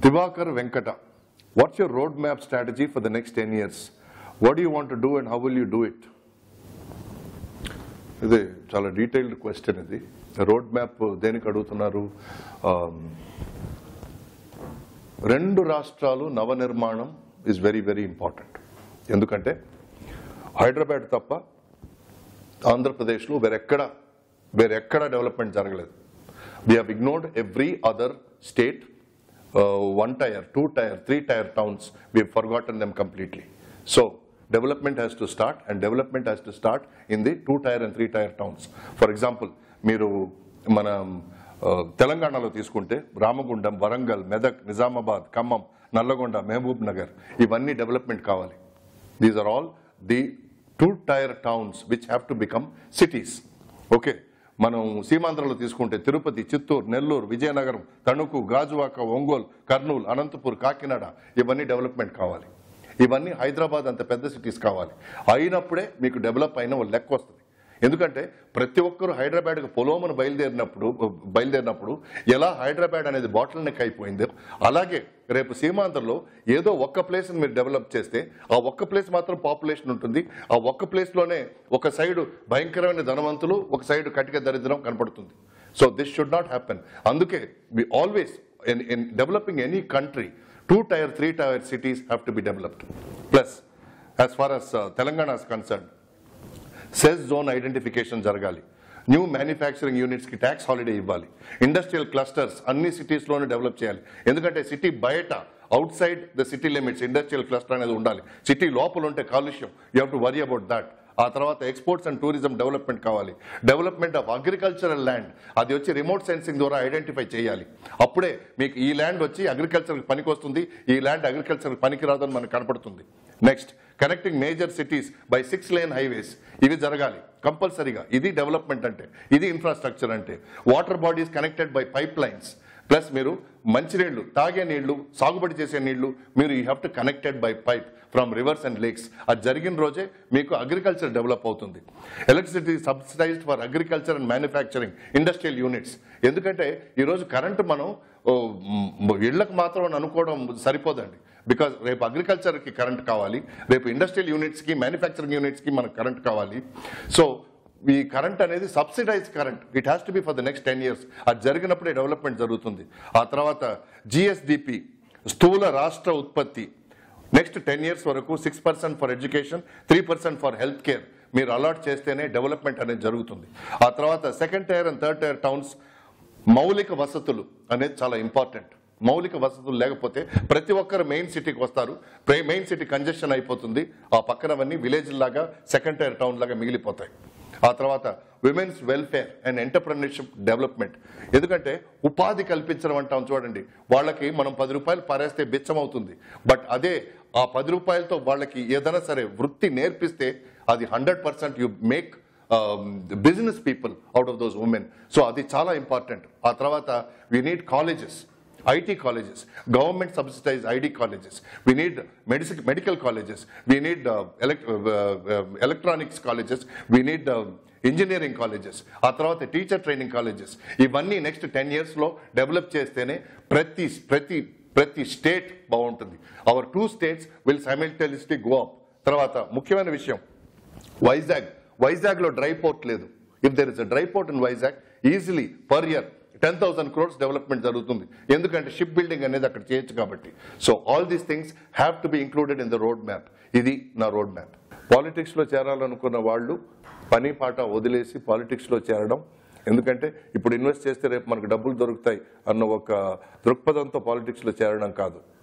Divakar Venkata, what's your roadmap strategy for the next 10 years? What do you want to do and how will you do it? ఇది చాలా detailed question ఇది road map దేనికి అడుగుతున్నారు Um, రెండు రాష్ట్రాలు నవనిర్మాణం is very very important ఎందుకంటే హైదరాబాద్ తప్ప ఆంధ్రప్రదేశ్లో వేరెక్కడ వేరెక్కడ డెవలప్మెంట్ జరగలేదు we have ignored every other state one tier two tier three tier towns we forgotten them completely so development has to start and development has to start in the two tier and three tier towns for example మీరు మన ఆ, తెలంగాణలో తీసుకుంటే రామగుండం వరంగల్ మెదక్ నిజామాబాద్ ఖమ్మం నల్లగొండ మహబూబ్ నగర్ ఇవన్నీ development కావాలి these are all the two tier towns which have to become cities okay మనం సీమాంధ్రలో తీసుకుంటే తిరుపతి చిత్తూరు నెల్లూరు విజయనగరం తణుకు గాజువాక ఒంగోలు కర్నూలు అనంతపూర్ కాకినాడ ఇవన్నీ డెవలప్మెంట్ కావాలి ఇవన్నీ హైదరాబాద్ అంత పెద్ద సిటీస్ కావాలి అయినప్పుడే మీకు డెవలప్ అయిన ఒక లెక్క వస్తుంది ఎందుకంటే ప్రతి ఒక్కరు హైదరాబాద్కి పొలోమను బయలుదేరినప్పుడు బయలుదేరినప్పుడు ఎలా హైదరాబాద్ అనేది బాటిల్ నెక్ అయిపోయిందో అలాగే రేపు సీమాంధ్రలో ఏదో ఒక్క ప్లేస్ మీరు డెవలప్ చేస్తే ఆ ఒక్క ప్లేస్ మాత్రం పాపులేషన్ ఉంటుంది ఆ ఒక్క ప్లేస్లోనే ఒక సైడు భయంకరమైన ధనవంతులు ఒక సైడు కటిక దరిద్రం కనపడుతుంది so this should not happen అందుకే we always in in developing any country two tier three tier cities have to be developed plus as far as Telangana concern SEZ zone identification జరగాలి new manufacturing units కి tax holiday ఇవ్వాలి industrial clusters అన్ని cities లోనే develop చేయాలి ఎందుకంటే city బయట outside the city limits industrial cluster అనేది ఉండాలి సిటీ లోపల ఉంటే కాలుష్యం you have to worry about that ఆ తర్వాత ఎక్స్పోర్ట్స్ అండ్ టూరిజం డెవలప్మెంట్ కావాలి డెవలప్మెంట్ ఆఫ్ అగ్రికల్చరల్ ల్యాండ్ అది వచ్చి రిమోట్ సెన్సింగ్ ద్వారా ఐడెంటిఫై చేయాలి అప్పుడే మీకు ఈ ల్యాండ్ వచ్చి అగ్రికల్చర్ పనికి వస్తుంది ఈ ల్యాండ్ అగ్రికల్చర్ పనికి రాదని మనకు కనపడుతుంది next connecting major cities by six lane highways ఇవి జరగాలి కంపల్సరీగా ఇది డెవలప్మెంట్ అంటే ఇది ఇన్ఫ్రాస్ట్రక్చర్ అంటే water bodies connected by pipe lines plus మీరు మంచినీళ్లు తాగే నీళ్లు సాగుబడి చేసే నీళ్లు మీరు you have to connected by pipe from rivers and lakes అది జరిగిన రోజే మీకు అగ్రికల్చర్ డెవలప్ అవుతుంది electricity subsidized for agriculture and manufacturing industrial units ఎందుకంటే ఈరోజు కరెంటు మనం ఓ, మ్, ఇళ్లకు మాత్రం అని అనుకోవడం సరిపోదండి బికాజ్ రేపు అగ్రికల్చర్కి కరెంట్ కావాలి రేపు ఇండస్ట్రియల్ యూనిట్స్కి మ్యానుఫ్యాక్చరింగ్ యూనిట్స్కి మనకు కరెంట్ కావాలి సో ఈ కరెంట్ అనేది subsidize current it has to be for the next ten years అది జరిగినప్పుడే డెవలప్మెంట్ జరుగుతుంది ఆ తర్వాత జిఎస్డిపి స్థూల రాష్ట్ర ఉత్పత్తి నెక్స్ట్ టెన్ ఇయర్స్ వరకు six percent for education three percent for health care మీరు అలాట్ చేస్తేనే డెవలప్మెంట్ అనేది జరుగుతుంది ఆ తర్వాత second tier and third tier towns మౌలిక వసతులు అనేది చాలా ఇంపార్టెంట్ మౌలిక వసతులు లేకపోతే ప్రతి ఒక్కరు మెయిన్ సిటీకి వస్తారు మెయిన్ సిటీ కంజెషన్ అయిపోతుంది ఆ పక్కనవన్నీ విలేజ్ లాగా సెకండ్ టైర్ టౌన్ లాగా మిగిలిపోతాయి ఆ తర్వాత women's welfare and entrepreneurship development ఎందుకంటే ఉపాధి కల్పించడం అంటాం చూడండి వాళ్ళకి మనం పది రూపాయలు పారేస్తే బిచ్చం అవుతుంది బట్ అదే ఆ పది రూపాయలతో వాళ్ళకి ఏదైనా సరే వృత్తి నేర్పిస్తే అది hundred percent you make business people out of those women so అది చాలా ఇంపార్టెంట్ ఆ తర్వాత we need colleges IT colleges government subsidize ID colleges we need medicine medical colleges we need electronics colleges we need engineering colleges ఆ తర్వాత teacher training colleges ఇవన్నీ next ten ఇయర్స్లో develop చేస్తేనే ప్రతి ప్రతి ప్రతి స్టేట్ బాగుంటుంది our two states will simultaneously go up తర్వాత ముఖ్యమైన విషయం వైజాగ్ వైజాగ్ లో డ్రై పోర్ట్ లేదు if there is a dry port in Vizag easily per year ten thousand crores development జరుగుతుంది ఎందుకంటే షిప్ బిల్డింగ్ అనేది అక్కడ చేయొచ్చు కాబట్టి so all these things have to be included in the road map ఇది నా రోడ్ మ్యాప్ పాలిటిక్స్ లో చేరాలనుకున్న వాళ్ళు పని పాట వదిలేసి పాలిటిక్స్ లో చేరడం ఎందుకంటే ఇప్పుడు ఇన్వెస్ట్ చేస్తే రేపు మనకు డబ్బులు దొరుకుతాయి అన్న ఒక దృక్పథంతో పాలిటిక్స్ లో చేరడం కాదు